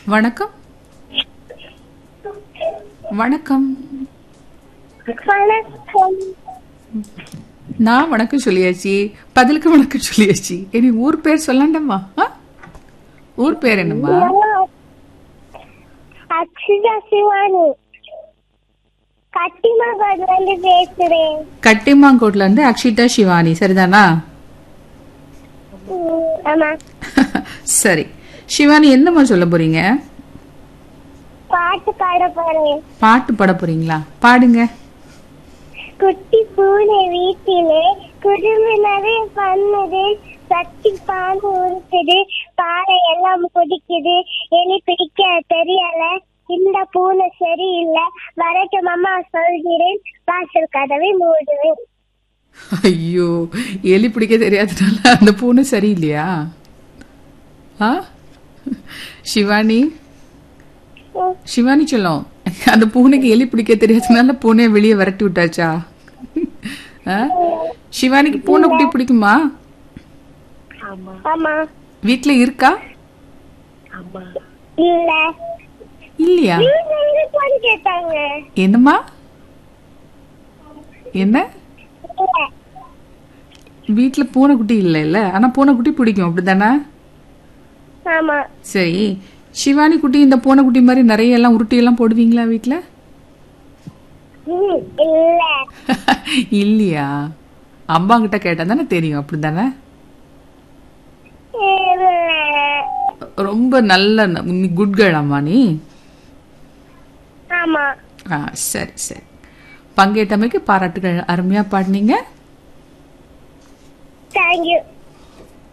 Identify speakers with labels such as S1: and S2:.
S1: வணக்கம் வணக்கம்
S2: வணக்கம்
S1: நான் வணக்கம் சொல்லியாச்சு பதிலுக்கு வணக்கம் சொல்லியாச்சு இனி ஊர் பேர் சொல்லண்டம்மா ஆ? ஊர் பேர் என்னம்மா
S2: அக்ஷிதா சிவானி கட்டிமகன்ல இருந்து பேசுறேன்
S1: கட்டிமாங்கோட்ல இருந்து அக்ஷிதா சிவானி சரிதானா
S2: ம், ஆமா
S1: சரி சிவானி என்னம்மா சொல்ல போறீங்க
S2: பாட்டு பாட போறேன்
S1: பாட்டு பாட போறீங்களா பாடுங்க
S2: குட்டி பூனை வீட்டிலே குடும்பினரே பண்ணுது சட்டி பால் உருக்குது பாறை எல்லாம் குடிக்குது எலி பிடிக்க தெரியல இந்த பூனை சரியில்லை வரட்டும் அம்மா சொல்கிறேன் வாசல் கதவை மூடுவேன்
S1: ஐயோ எலி பிடிக்க தெரியாதனால அந்த பூனை சரியில்லையா ஆ சிவானி
S2: ம்,
S1: சிவானி சொல்லும் அந்த பூனைக்கு எலி பிடிக்க தெரியாதனால பூனையை வெளியே விரட்டி விட்டாச்சா ஆ? சிவானிக்கு பூனை குட்டி பிடிக்குமா
S2: ஆமா
S1: வீட்ல இருக்கா
S2: இல்ல
S1: இல்லையா
S2: வீட்டுல இருப்பான்னு கேட்டாங்க
S1: என்னம்மா என்ன
S2: இல்ல
S1: வீட்ல பூனைக்குட்டி இல்ல இல்ல ஆனா பூனைக்குட்டி பிடிக்கும் அப்படிதானே
S2: ஆமா
S1: சரி சிவானி குட்டி இந்த பூனைக்குட்டி மாதிரி நிறைய எல்லாம் உருட்டி எல்லாம் போடுவீங்களா வீட்ல
S2: ம், இல்ல
S1: இல்லையா அம்மா கிட்ட கேட்டா தானே தெரியும் அப்படிதானே
S2: இல்ல
S1: ரொம்ப நல்ல குட் கேர்ள் அம்மா நீ
S2: ஆமா
S1: ஆ சரி சரி பங்கேற்றமைக்கு பாராட்டுகள் அருமையா பாடினீங்க
S2: தேங்க்யூ